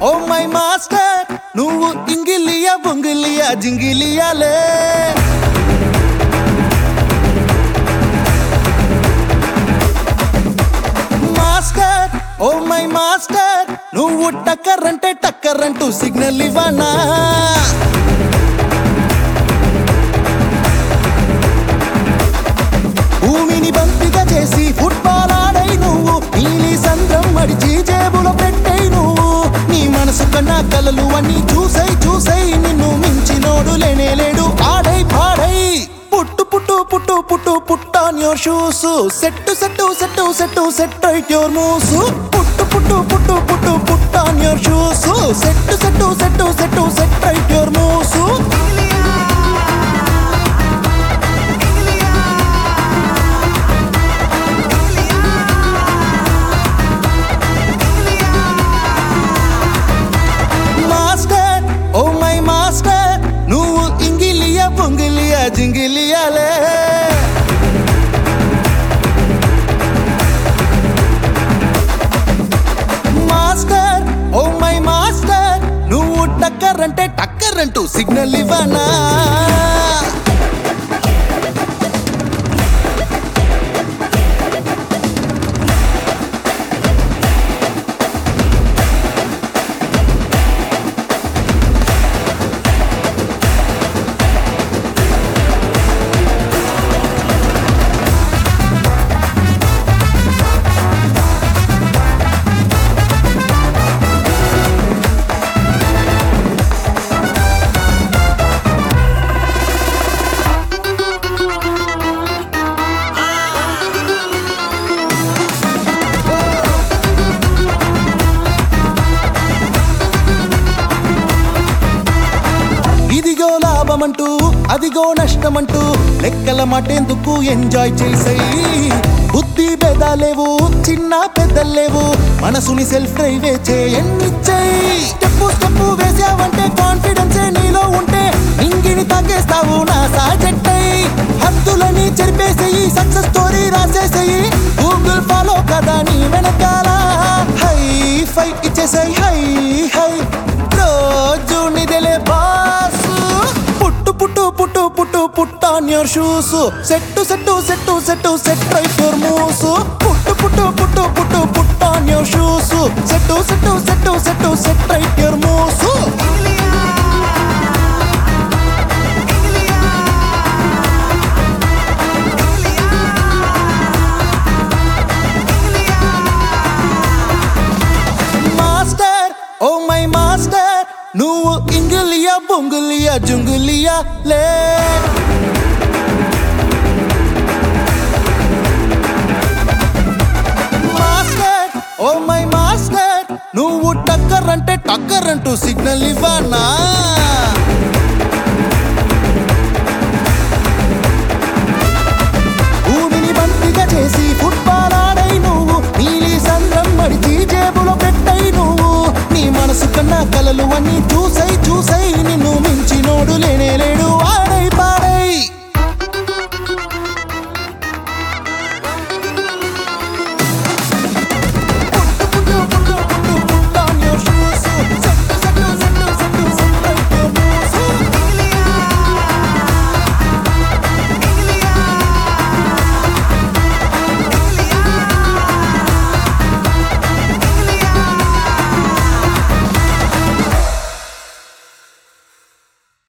oh my master నువ్వు ఇంగిలియా బొంగిలియా జింగిలియాలే మాస్టర్ ఓ మై మాస్టర్ నువ్వు టక్కర్ అంటే టక్కర్ అంటూ సిగ్నల్ ఇవ్వనా భూమిని బంతిగా చేసి ఫుట్బాల్ ఆడై నువ్వు నీలి సంద్రం మడిచి జేబులో పెట్టై నువ్వు నీ మనసు కన్నా కలలు అన్ని చూసై చూసై నిన్ను మించినోడు లేనే లేడు ఆడై పాడై పుట్టు put put put put on your shoes set set set set set right your moves put put put put put on your shoes set set set set set right your moves master oh my master నువ్వు ఇంగిలియా పొంగిలియా జింగిలియాలే master oh my master నువ్వు టక్కర్ అంటే టక్కర్ అంటూ signal ఇవ్వనా ఇదిగో లాభమంటూ అదిగో నష్టమంటూ లెక్కల మాటేందుకు ఎంజాయ్ చేసేయి బుద్ధి బెదలేవు చిన్న పెద్దలేవు మనసుని సెల్ఫ్ డ్రైవే చేయన్నిచ్చేయి స్టెప్పు స్టెప్పు వేసావంటే కాన్ఫిడెన్స్ నీలో ఉంటే ఇంగిని తాగేస్తావు నా సాజెట్టై హద్దులని చెరిపేసేయి సక్సెస్ స్టోరీ రాసేసేయి గూగుల్ ఫాలో కదా నీ వెనకాల హై ఫై ఇచ్చేసాయి హై హై రోజు నిదలే boss put put put put put on your shoes set set set set set right your moves put put put put put on your shoes set set set set set right your moves master oh my master నువ్వు ఇంగిలియా బొంగులియా జుంగులియా లే master oh my master నువ్వు టక్కర్ అంటే టక్కర్ అంటూ signal ఇవ్వనా